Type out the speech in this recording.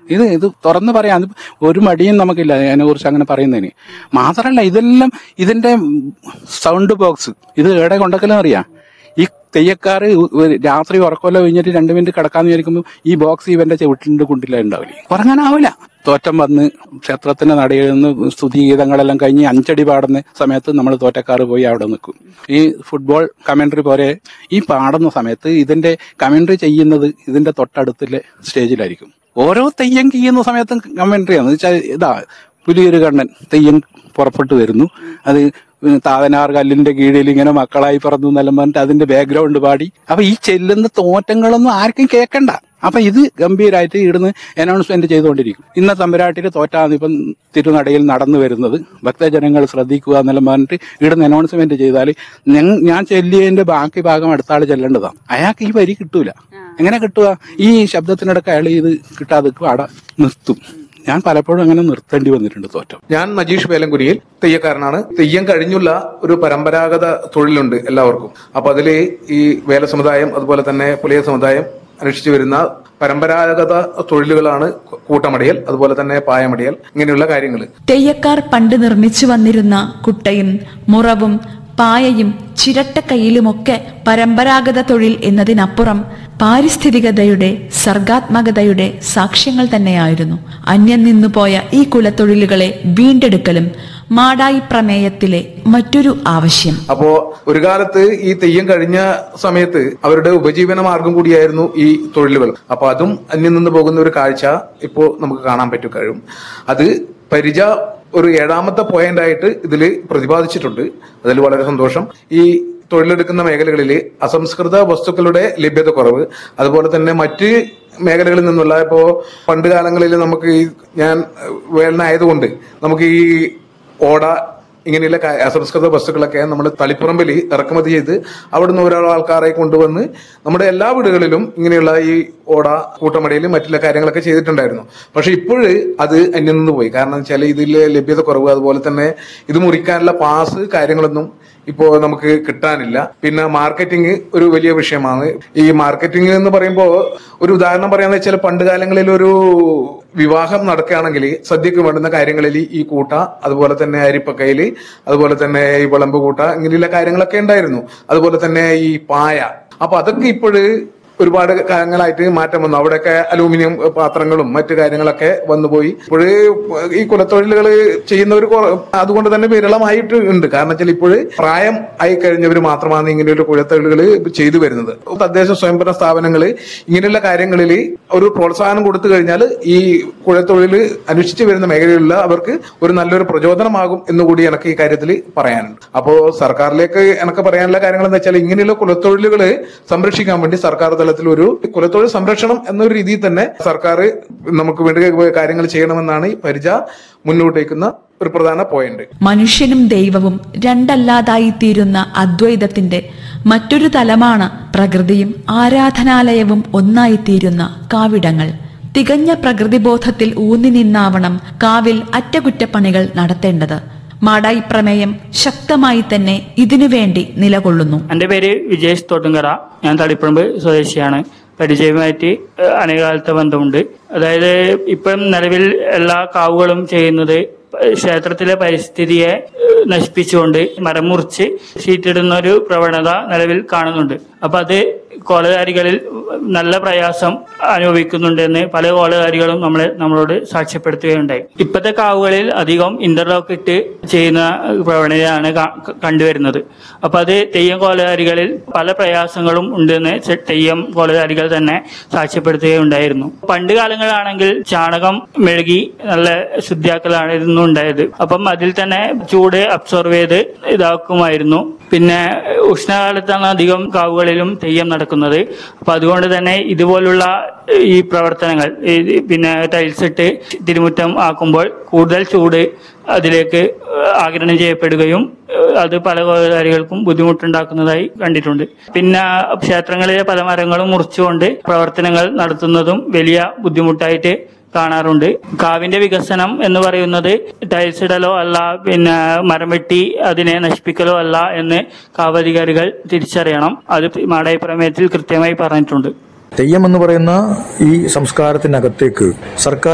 ഇത് ഇത് തുറന്ന് പറയാം അത് ഒരു മടിയും നമുക്കില്ല അതിനെ കുറിച്ച് അങ്ങനെ പറയുന്നതിന് മാത്രമല്ല ഇതെല്ലാം ഇതിന്റെ സൗണ്ട് ബോക്സ് ഇത് എവിടെ കൊണ്ടൊക്കെല്ലാം അറിയാം ഈ തെയ്യക്കാര് ഒരു രാത്രി ഉറക്കമല്ല കഴിഞ്ഞിട്ട് രണ്ട് മിനിറ്റ് കിടക്കാന്ന് വിചാരിക്കുമ്പോൾ ഈ ബോക്സ് ഇവന്റെ ചവിട്ടിന്റെ കുണ്ടില ഉണ്ടാവില്ലേ ഉറങ്ങാനാവില്ല തോറ്റം വന്ന് ക്ഷേത്രത്തിന്റെ നടയിൽ നിന്ന് സ്തുതിഗീതങ്ങളെല്ലാം കഴിഞ്ഞ് അഞ്ചടി പാടുന്ന സമയത്ത് നമ്മൾ തോറ്റക്കാർ പോയി അവിടെ നിൽക്കും ഈ ഫുട്ബോൾ കമന്ററി പോലെ ഈ പാടുന്ന സമയത്ത് ഇതിന്റെ കമന്ററി ചെയ്യുന്നത് ഇതിന്റെ തൊട്ടടുത്തിലെ സ്റ്റേജിലായിരിക്കും ഓരോ തെയ്യം ചെയ്യുന്ന സമയത്തും കമന്ററിയാണ് വെച്ചാൽ ഇതാ പുലിയൊരു കണ്ണൻ തെയ്യം പുറപ്പെട്ടു വരുന്നു അത് താതനാർ കല്ലിന്റെ കീഴിൽ ഇങ്ങനെ മക്കളായി പറന്നു എന്നെല്ലാം പറഞ്ഞിട്ട് അതിന്റെ ബാക്ക്ഗ്രൗണ്ട് പാടി അപ്പൊ ഈ ചെല്ലുന്ന തോറ്റങ്ങളൊന്നും ആർക്കും കേൾക്കണ്ട അപ്പൊ ഇത് ഗംഭീരമായിട്ട് ഇവിടുന്ന് അനൗൺസ്മെന്റ് ചെയ്തുകൊണ്ടിരിക്കും ഇന്ന തമ്പുരാട്ടിൽ തോറ്റാന്ന് ഇപ്പം തിരുനടയിൽ നടന്നു വരുന്നത് ഭക്തജനങ്ങൾ ശ്രദ്ധിക്കുക എന്നെല്ലാം പറഞ്ഞിട്ട് ഇവിടുന്ന് അനൗൺസ്മെന്റ് ചെയ്താൽ ഞാൻ ചെല്ലിയതിന്റെ ബാക്കി ഭാഗം അടുത്ത ആൾ ചെല്ലേണ്ടതാണ് അയാൾക്ക് ഈ വരി കിട്ടൂല എങ്ങനെ കിട്ടുക ഈ ശബ്ദത്തിനിടക്ക് അയാൾ ഇത് കിട്ടാതെ അവിടെ നിർത്തും ഞാൻ പലപ്പോഴും അങ്ങനെ നിർത്തേണ്ടി വന്നിട്ടുണ്ട് തോറ്റം ഞാൻ നജീഷ് വേലങ്കുരിയിൽ തെയ്യക്കാരനാണ് തെയ്യം കഴിഞ്ഞുള്ള ഒരു പരമ്പരാഗത തൊഴിലുണ്ട് എല്ലാവർക്കും അപ്പൊ അതില് ഈ വേല സമുദായം അതുപോലെ തന്നെ പുലിയ സമുദായം അനുഷ്ഠിച്ചു വരുന്ന പരമ്പരാഗത തൊഴിലുകളാണ് കൂട്ടമടിയൽ അതുപോലെ തന്നെ പായമടിയൽ ഇങ്ങനെയുള്ള കാര്യങ്ങൾ തെയ്യക്കാർ പണ്ട് നിർമ്മിച്ചു വന്നിരുന്ന കുട്ടയും മുറവും പായയും ചിരട്ടക്കൈയിലുമൊക്കെ പരമ്പരാഗത തൊഴിൽ എന്നതിനപ്പുറം പാരിസ്ഥിതികതയുടെ സർഗാത്മകതയുടെ സാക്ഷ്യങ്ങൾ തന്നെയായിരുന്നു അന്യം നിന്നുപോയ ഈ കുലത്തൊഴിലുകളെ വീണ്ടെടുക്കലും മാടായി പ്രമേയത്തിലെ മറ്റൊരു ആവശ്യം അപ്പോ ഒരു കാലത്ത് ഈ തെയ്യം കഴിഞ്ഞ സമയത്ത് അവരുടെ ഉപജീവന മാർഗം കൂടിയായിരുന്നു ഈ തൊഴിലുകൾ അപ്പൊ അതും അന്യം നിന്ന് പോകുന്ന ഒരു കാഴ്ച ഇപ്പോ നമുക്ക് കാണാൻ പറ്റും കഴിയും അത് പരിച ഒരു ഏഴാമത്തെ പോയിന്റ് ആയിട്ട് ഇതിൽ പ്രതിപാദിച്ചിട്ടുണ്ട് അതിൽ വളരെ സന്തോഷം ഈ തൊഴിലെടുക്കുന്ന മേഖലകളിൽ അസംസ്കൃത വസ്തുക്കളുടെ ലഭ്യത കുറവ് അതുപോലെ തന്നെ മറ്റ് മേഖലകളിൽ നിന്നുള്ള ഇപ്പോ പണ്ട് കാലങ്ങളിൽ നമുക്ക് ഈ ഞാൻ വേലനായതുകൊണ്ട് നമുക്ക് ഈ ഓട ഇങ്ങനെയുള്ള കാ- അസംസ്കൃത വസ്തുക്കളൊക്കെ നമ്മൾ തളിപ്പുറമ്പിൽ ഇറക്കുമതി ചെയ്ത് അവിടുന്ന് ഓരോ ആൾക്കാരെ കൊണ്ടുവന്ന് നമ്മുടെ എല്ലാ വീടുകളിലും ഇങ്ങനെയുള്ള ഈ ഓട കൂട്ടമടയിലും മറ്റുള്ള കാര്യങ്ങളൊക്കെ ചെയ്തിട്ടുണ്ടായിരുന്നു പക്ഷെ ഇപ്പോഴ് അത് അന്യം നിന്ന് പോയി കാരണം വെച്ചാൽ ഇതിലെ ലഭ്യത കുറവ് അതുപോലെ തന്നെ ഇത് മുറിക്കാനുള്ള പാസ് കാര്യങ്ങളൊന്നും ഇപ്പോ നമുക്ക് കിട്ടാനില്ല പിന്നെ മാർക്കറ്റിംഗ് ഒരു വലിയ വിഷയമാണ് ഈ മാർക്കറ്റിംഗ് എന്ന് പറയുമ്പോൾ ഒരു ഉദാഹരണം പറയാന്ന് വെച്ചാൽ പണ്ട് കാലങ്ങളിൽ ഒരു വിവാഹം നടക്കുകയാണെങ്കിൽ സദ്യക്ക് വേണ്ടുന്ന കാര്യങ്ങളിൽ ഈ കൂട്ട അതുപോലെ തന്നെ അരിപ്പക്കയില് അതുപോലെ തന്നെ ഈ വിളമ്പ് കൂട്ട ഇങ്ങനെയുള്ള കാര്യങ്ങളൊക്കെ ഉണ്ടായിരുന്നു അതുപോലെ തന്നെ ഈ പായ അപ്പൊ അതൊക്കെ ഇപ്പോഴ് ഒരുപാട് കാലങ്ങളായിട്ട് മാറ്റം വന്നു അവിടെയൊക്കെ അലൂമിനിയം പാത്രങ്ങളും മറ്റു കാര്യങ്ങളൊക്കെ വന്നുപോയി ഇപ്പോഴ് ഈ കുലത്തൊഴിലുകൾ ചെയ്യുന്നവർ അതുകൊണ്ട് തന്നെ വിരളമായിട്ട് ഉണ്ട് കാരണം വെച്ചാൽ ഇപ്പോഴ് പ്രായം ആയി കഴിഞ്ഞവർ മാത്രമാണ് ഇങ്ങനെയുള്ള കുലത്തൊഴിലുകൾ ചെയ്തു വരുന്നത് തദ്ദേശ സ്വയംഭരണ സ്ഥാപനങ്ങൾ ഇങ്ങനെയുള്ള കാര്യങ്ങളിൽ ഒരു പ്രോത്സാഹനം കൊടുത്തു കഴിഞ്ഞാൽ ഈ കുഴത്തൊഴിൽ അനുഷ്ഠിച്ചു വരുന്ന മേഖലയിലുള്ള അവർക്ക് ഒരു നല്ലൊരു പ്രചോദനമാകും എന്നുകൂടി എനിക്ക് ഈ കാര്യത്തിൽ പറയാനുണ്ട് അപ്പോ സർക്കാരിലേക്ക് എനിക്ക് പറയാനുള്ള കാര്യങ്ങൾ എന്ന് വെച്ചാൽ ഇങ്ങനെയുള്ള കുലത്തൊഴിലുകൾ സംരക്ഷിക്കാൻ വേണ്ടി സർക്കാർ തലത്തിൽ ഒരു കുലത്തൊഴിൽ സംരക്ഷണം എന്നൊരു രീതിയിൽ തന്നെ സർക്കാർ നമുക്ക് വേണ്ടി കാര്യങ്ങൾ ചെയ്യണമെന്നാണ് ഈ പരിച മുന്നോട്ട് വയ്ക്കുന്ന ഒരു പ്രധാന പോയിന്റ് മനുഷ്യനും ദൈവവും രണ്ടല്ലാതായി തീരുന്ന അദ്വൈതത്തിന്റെ മറ്റൊരു തലമാണ് പ്രകൃതിയും ആരാധനാലയവും ഒന്നായിത്തീരുന്ന കാവിടങ്ങൾ തികഞ്ഞ പ്രകൃതിബോധത്തിൽ ഊന്നി നിന്നാവണം കാവിൽ അറ്റകുറ്റപ്പണികൾ നടത്തേണ്ടത് മാടായി പ്രമേയം ശക്തമായി തന്നെ ഇതിനുവേണ്ടി നിലകൊള്ളുന്നു എൻ്റെ പേര് വിജേഷ് തോട്ടുങ്കര ഞാൻ തളിപ്പറമ്പ് സ്വദേശിയാണ് പരിചയമായിട്ട് ഏഹ്, അനേകകാലത്തെ ബന്ധമുണ്ട് അതായത് ഇപ്പം നിലവിൽ എല്ലാ കാവുകളും ചെയ്യുന്നത് ക്ഷേത്രത്തിലെ പരിസ്ഥിതിയെ ഏഹ്, നശിപ്പിച്ചുകൊണ്ട് മരം മുറിച്ച് ഷീറ്റിടുന്ന ഒരു പ്രവണത നിലവിൽ കാണുന്നുണ്ട് അപ്പൊ അത് കോലധാരികളിൽ നല്ല പ്രയാസം അനുഭവിക്കുന്നുണ്ടെന്ന് പല കോലധാരികളും നമ്മളെ നമ്മളോട് സാക്ഷ്യപ്പെടുത്തുകയുണ്ടായി ഇപ്പോഴത്തെ കാവുകളിൽ അധികം ഇന്റർലോക്ക് ഇട്ട് ചെയ്യുന്ന പ്രവണതയാണ് കാ- കണ്ടുവരുന്നത് അപ്പൊ അത് തെയ്യം കോലധാരികളിൽ പല പ്രയാസങ്ങളും ഉണ്ടെന്ന് ചെ- തെയ്യം കോലധാരികൾ തന്നെ സാക്ഷ്യപ്പെടുത്തുകയുണ്ടായിരുന്നു പണ്ട് കാലങ്ങളിലാണെങ്കിൽ ചാണകം മെഴുകി നല്ല ശുദ്ധിയാക്കലായിരുന്നു ഉണ്ടായത് അപ്പം അതിൽ തന്നെ ചൂട് അബ്സോർവ് ചെയ്ത് ഇതാക്കുമായിരുന്നു പിന്നെ ഉഷ്ണകാലത്താണ് അധികം കാവുകളിലും തെയ്യം നടക്കുന്നത് അപ്പൊ അതുകൊണ്ട് തന്നെ ഇതുപോലുള്ള ഈ പ്രവർത്തനങ്ങൾ ഈ പിന്നെ ടൈൽസ് ഇട്ട് തിരുമുറ്റം ആക്കുമ്പോൾ കൂടുതൽ ചൂട് അതിലേക്ക് ആഗിരണം ചെയ്യപ്പെടുകയും അത് പല കോലധാരികൾക്കും ബുദ്ധിമുട്ടുണ്ടാക്കുന്നതായി കണ്ടിട്ടുണ്ട് പിന്നെ ക്ഷേത്രങ്ങളിലെ പല മരങ്ങളും മുറിച്ചുകൊണ്ട് പ്രവർത്തനങ്ങൾ നടത്തുന്നതും വലിയ ബുദ്ധിമുട്ടായിട്ട് കാണാറുണ്ട് കാവിന്റെ വികസനം എന്ന് പറയുന്നത് ടൈൽസ് ഇടലോ അല്ല പിന്നെ മരം വെട്ടി അതിനെ നശിപ്പിക്കലോ അല്ല എന്ന് കാവധികാരികൾ തിരിച്ചറിയണം അത് മാടായി പ്രമേയത്തിൽ കൃത്യമായി പറഞ്ഞിട്ടുണ്ട് തെയ്യം എന്ന് പറയുന്ന ഈ സംസ്കാരത്തിനകത്തേക്ക് സർക്കാർ